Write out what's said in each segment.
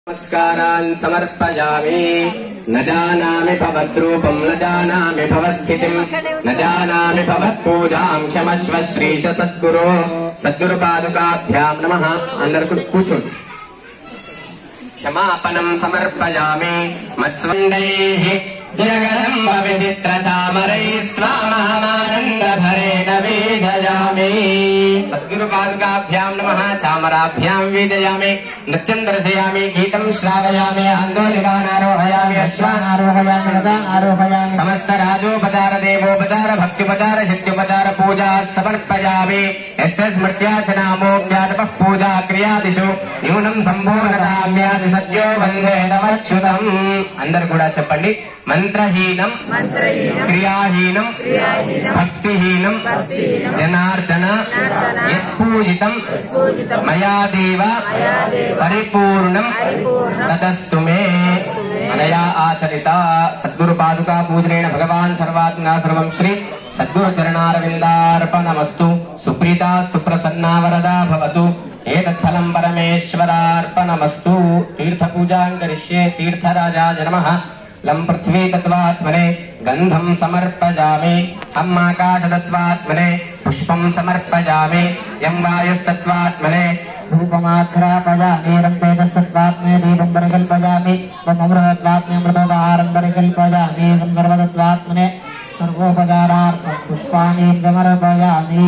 नमस्कारान् समर्पयामि न जानामि भवद्रूपम् न जानामि भवस्थितिम् न जानामि भवत्पूजाम् क्षमस्व श्रीश सद्गुरो सद्गुरुपादुकाभ्याम् नमः అందరు కూర్చోండి క్షమాపణం సమర్పయామి మత్స్వండైః జగదంబ విచిత్ర చామరై స్వామహమానంద భరేణ వీజయామి సద్గురు పాదుకాభ్యాం నమః చామరాభ్యాం వీజయామి నృత్యం దర్శయామి గీతం శ్రావయామి ఆందోళికానారోహయామి అశ్వాన్ ఆరోహయామి కదా ఆరోహయామి సమస్త రాజోపచార దేవోపచార భక్త్యుపచార శక్త్యుపచార పూజా సమర్పయామి ఎస్ స్మృత్యాచనామోజ్ఞాతప పూజా క్రియాదిషు న్యూనం సంపూర్ణతామ్యాది సత్యో వందే నమచ్యుతం అందరు కూడా చెప్పండి మంత్రహీనం క్రియాహీనం భక్తిహీనం జనార్దన యత్పూజితం మయా దేవ పరిపూర్ణం తదస్తు మే అనయా ఆచరిత సద్గురు పాదుకా పూజనేన భగవాన్ సర్వాత్మా సర్వం శ్రీ సద్గురు చరణారవిందార్పణమస్తు సుప్రీత సుప్రసన్నా వరదా భవతు ఏతత్ఫలం పరమేశ్వరార్పణమస్తు తీర్థ పూజాం కరిష్యే తీర్థరాజాయ నమః లం పృథ్వీ తత్వాత్మనే గంధం సమర్పయామి హం ఆకాశతత్వాత్మనే పుష్పం సమర్పయామి యం వాయుస్తత్వాత్మనే రూపమాఘ్రాపయామి రం తేజస్తత్వాత్మే దీపం పరికల్పయామి మమృతత్వాత్మే మృతోపహారం పరికల్పయామి సం సర్వతత్వాత్మనే సర్వోపచారార్థం పుష్పాణి సమర్పయామి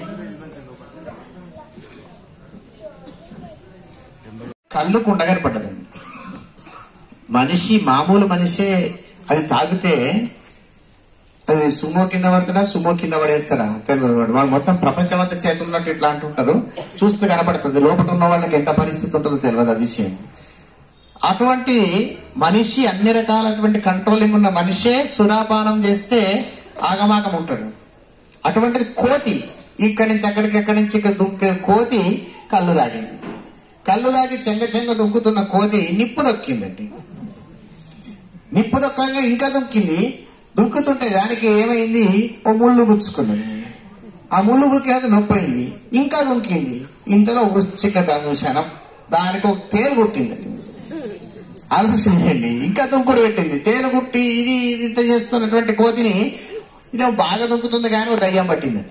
కళ్ళు కుండగానే పడ్డదండి మనిషి మామూలు మనిషే అది తాగితే అది సుమో కింద పడుతున్నా సుమో కింద పడేస్తాడా తెలియదు వాడు వాడు మొత్తం ప్రపంచమంతా చేతున్నట్టు ఇట్లా అంటుంటారు చూస్తే కనపడుతుంది లోపల ఉన్న వాళ్ళకి ఎంత పరిస్థితి ఉంటుందో తెలియదు ఆ విషయం అటువంటి మనిషి అన్ని రకాలటువంటి కంట్రోలింగ్ ఉన్న మనిషే సురాపానం చేస్తే ఆగమాగం ఉంటాడు అటువంటిది కోతి ఇక్కడి నుంచి అక్కడికి ఎక్కడి నుంచి ఇక్కడ దుక్కే కోతి కళ్ళు తాగింది కళ్ళు తాగి చెంగ చెంగ దుక్కుతున్న కోతి నిప్పు దొక్కిందండి నిప్పు దొక్కగా ఇంకా దుక్కింది దుక్కుతుంటే దానికి ఏమైంది ఓ ముళ్ళు గుచ్చుకున్నది ఆ ముళ్ళు గుక్కి అది నొప్పైంది ఇంకా దుంకింది ఇంతలో వృశ్చిక దూషణం దానికి ఒక తేలు కుట్టిందండి ఆలోచించండి ఇంకా దుంకుడు పెట్టింది తేలు కుట్టి ఇది ఇది ఇంత చేస్తున్నటువంటి కోతిని ఇదేమో బాగా దుంకుతుంది కానీ ఓ దయ్యం పట్టిందండి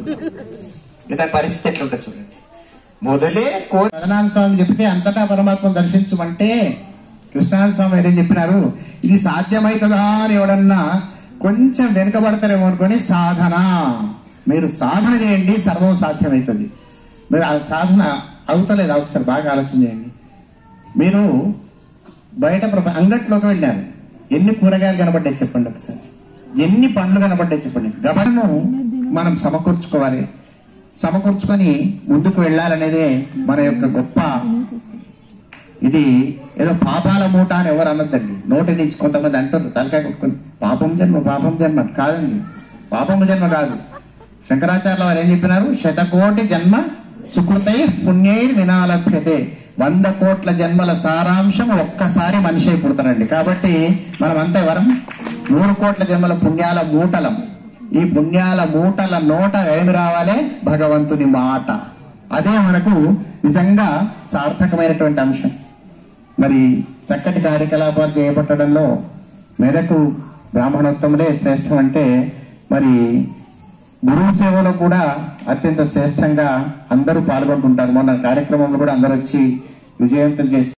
దాని పరిస్థితి ఎట్లుంటుంది చూడండి మొదలే కోతి పద్మనాభ స్వామి చెప్తే అంతటా పరమాత్మ దర్శించమంటే కృష్ణానంద స్వామి ఏం చెప్పినారు ఇది సాధ్యమవుతుందా అని ఎవడన్నా కొంచెం వెనుకబడతారేమో అనుకొని సాధన మీరు సాధన చేయండి సర్వం సాధ్యమవుతుంది మీరు ఆ సాధన అవుతలేదు ఒకసారి బాగా ఆలోచన చేయండి మీరు బయట ప్రప- అంగట్లోకి వెళ్ళారు ఎన్ని కూరగాయలు కనబడ్డాయి చెప్పండి ఒకసారి ఎన్ని పండ్లు కనబడ్డాయి చెప్పండి గమనము మనం సమకూర్చుకోవాలి సమకూర్చుకొని ముందుకు వెళ్ళాలనేదే మన యొక్క గొప్ప ఇది ఏదో పాపాల మూట అని ఎవరు అనొద్దండి నోటి నుంచి కొంతమంది అంటారు తలకాయ కొట్టుకొని పాపం జన్మ పాపం జన్మ కాదండి పాపం జన్మ కాదు శంకరాచార్య వారు ఏం చెప్పినారు శతకోటి జన్మ సుకృతై పుణ్యై వినాలభ్యతే వంద కోట్ల జన్మల సారాంశం ఒక్కసారి మనిషి అయి పుడతారండి కాబట్టి మనం అంతా ఎవరం నూరు కోట్ల జన్మల పుణ్యాల మూటలం ఈ పుణ్యాల మూటల నోట ఏమి రావాలే భగవంతుని మాట అదే మనకు నిజంగా సార్థకమైనటువంటి అంశం మరి చక్కటి కార్యకలాపాలు చేపట్టడంలో మెదకు బ్రాహ్మణోత్తములే శ్రేష్టం అంటే మరి గురువు సేవలో కూడా అత్యంత శ్రేష్టంగా అందరూ పాల్గొంటుంటారు మొన్న కార్యక్రమంలో కూడా అందరూ వచ్చి విజయవంతం చేసి